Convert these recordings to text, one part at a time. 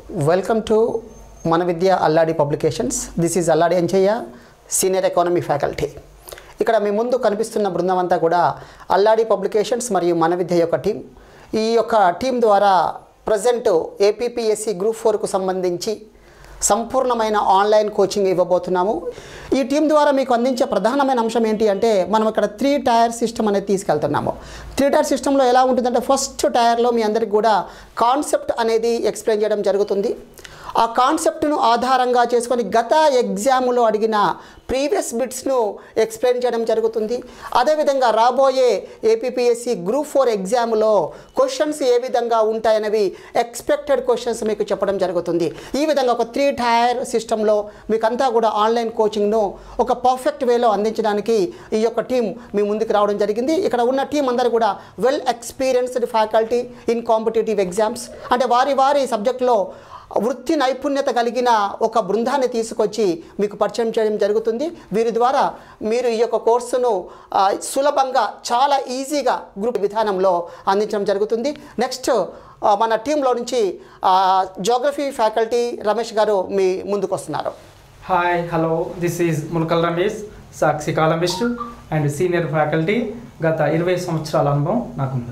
Welcome to మన విద్య Alladi publications this is Alladi Anchaiah senior economy faculty ఇక్కడ మీ ముందు కనిపిస్తున్న బృందం అంతా కూడా అల్లాడి పబ్లికేషన్స్ మరియు మన విద్య యొక్క టీం ఈ యొక్క టీం ద్వారా ప్రజెంట్ ఏపీపీఎస్సి గ్రూప్ ఫోర్కు సంబంధించి సంపూర్ణమైన ఆన్లైన్ కోచింగ్ ఇవ్వబోతున్నాము ఈ టీం ద్వారా మీకు అందించే ప్రధానమైన అంశం ఏంటి అంటే మనం ఇక్కడ త్రీ టైర్ సిస్టమ్ అనేది తీసుకెళ్తున్నాము త్రీ టైర్ సిస్టంలో ఎలా ఉంటుందంటే ఫస్ట్ టైర్లో మీ అందరికి కూడా కాన్సెప్ట్ అనేది ఎక్స్ప్లెయిన్ చేయడం జరుగుతుంది ఆ కాన్సెప్ట్ను ఆధారంగా చేసుకొని గత ఎగ్జామ్లో అడిగిన ప్రీవియస్ బిట్స్ను ఎక్స్ప్లెయిన్ చేయడం జరుగుతుంది అదేవిధంగా రాబోయే ఏపీపీఎస్సి గ్రూప్ ఫోర్ ఎగ్జామ్లో క్వశ్చన్స్ ఏ విధంగా ఉంటాయనేవి ఎక్స్పెక్టెడ్ క్వశ్చన్స్ మీకు చెప్పడం జరుగుతుంది ఈ విధంగా ఒక త్రీ టైర్ సిస్టంలో మీకు అంతా కూడా ఆన్లైన్ కోచింగ్ను ఒక పర్ఫెక్ట్ వేలో అందించడానికి ఈ యొక్క టీం మీ ముందుకు రావడం జరిగింది ఇక్కడ ఉన్న టీం అందరూ కూడా well experienced faculty in competitive exams అంటే వారి వారి సబ్జెక్టులో వృత్తి నైపుణ్యత కలిగిన ఒక బృందాన్ని తీసుకొచ్చి మీకు పరిచయం చేయడం జరుగుతుంది వీరి ద్వారా మీరు ఈ యొక్క కోర్సును ఆ, సులభంగా చాలా ఈజీగా గ్రూప్ విధానంలో అందించడం జరుగుతుంది నెక్స్ట్ ఆ, మన టీంలో నుంచి జోగ్రఫీ ఫ్యాకల్టీ రమేష్ గారు మీ ముందుకు వస్తున్నారు hi hello this is Mulkal Ramesh Sakshi columnist and senior faculty గత ఇరవై సంవత్సరాల అనుభవం నాకుంది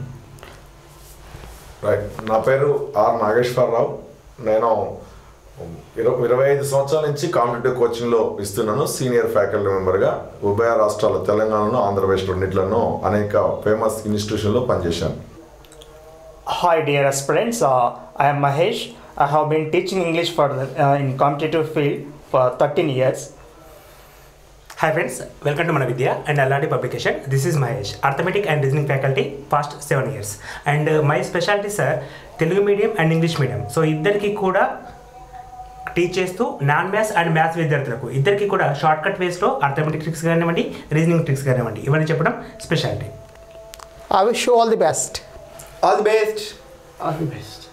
రైట్ నా పేరు ఆర్ నాగేశ్వరరావు నేను ఇరవై ఇరవై ఐదు సంవత్సరాల నుంచి కాంపిటేటివ్ కోచింగ్లో ఇస్తున్నాను సీనియర్ ఫ్యాకల్టీ మెంబర్గా ఉభయ రాష్ట్రాలు తెలంగాణలో ఆంధ్రప్రదేశ్ రెండిట్లను అనేక ఫేమస్ ఇన్స్టిట్యూషన్లో పనిచేశాను Hi, dear aspirants. Uh, I am Mahesh. I have been teaching English for the, uh, in competitive field for 13 years. Hi friends, welcome to Mana Vidya and Aladi publication. This is Mahesh, arithmetic and reasoning faculty past 7 years. And uh, my specialty sir, Telugu medium and English medium so ఇద్దరికి కూడా teach చేస్తూ non maths and maths విద్యార్థులకు ఇద్దరికి కూడా short cut వేస్లో arithmetic tricks కానివ్వండి reasoning tricks కానివ్వండి ఇవన్నీ చెప్పడం speciality I wish you all the best All the best. All the best